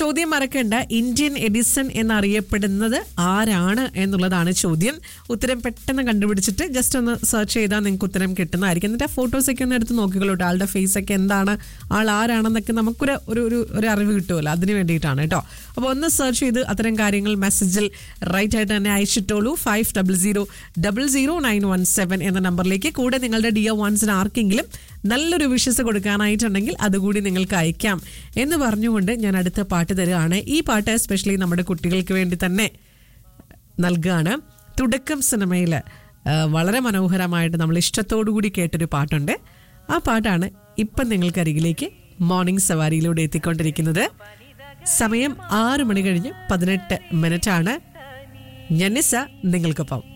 ചോദ്യം മറക്കണ്ട Indian Edison എന്നറിയപ്പെടുന്നത് ആരാണ് എന്നുള്ളതാണ് ചോദ്യം ഉത്തരം പെട്ടെന്ന് കണ്ടുപിടിച്ചിട്ട് ജസ്റ്റ് ഒന്ന് സെർച്ച് ചെയ്താൽ നിങ്ങൾക്ക് ഉത്തരം കിട്ടുന്നതായിരിക്കും എന്നിട്ട് ആ ഫോട്ടോസൊക്കെ ഒന്ന് എടുത്ത് നോക്കിക്കോളൂ കേട്ടോ ആളുടെ ഫേസ് ഒക്കെ എന്താണ് ആൾ ആരാണെന്നൊക്കെ നമുക്കൊരു ഒരു ഒരു ഒരു അറിവ് കിട്ടുമല്ലോ അതിന് വേണ്ടിയിട്ടാണ് കേട്ടോ അപ്പോൾ ഒന്ന് സെർച്ച് ചെയ്ത് അത്തരം കാര്യങ്ങൾ മെസ്സേജിൽ റൈറ്റ് ആയിട്ട് തന്നെ അയച്ചിട്ടോളൂ five double zero double zero nine one seven എന്ന നമ്പറിലേക്ക് കൂടെ നിങ്ങളുടെ ഡിയോ വൺസിന് ആർക്കെങ്കിലും നല്ലൊരു വിഷസ് കൊടുക്കാനായിട്ടുണ്ടെങ്കിൽ അതുകൂടി നിങ്ങൾക്ക് അയക്കാം എന്ന് പറഞ്ഞുകൊണ്ട് ഞാൻ അടുത്ത പാട്ട് തരികയാണ് ഈ പാട്ട് എസ്പെഷ്യലി നമ്മുടെ കുട്ടികൾക്ക് വേണ്ടി തന്നെ നൽകുകയാണ് തുടക്കം സിനിമയിൽ വളരെ മനോഹരമായിട്ട് നമ്മൾ ഇഷ്ടത്തോടു കൂടി കേട്ടൊരു പാട്ടുണ്ട് ആ പാട്ടാണ് ഇപ്പം നിങ്ങൾക്കരികിലേക്ക് മോർണിംഗ് സവാരിയിലൂടെ എത്തിക്കൊണ്ടിരിക്കുന്നത് സമയം ആറ് മണി കഴിഞ്ഞ് പതിനെട്ട് മിനിറ്റാണ് ഞന്നിസ നിങ്ങൾക്കൊപ്പം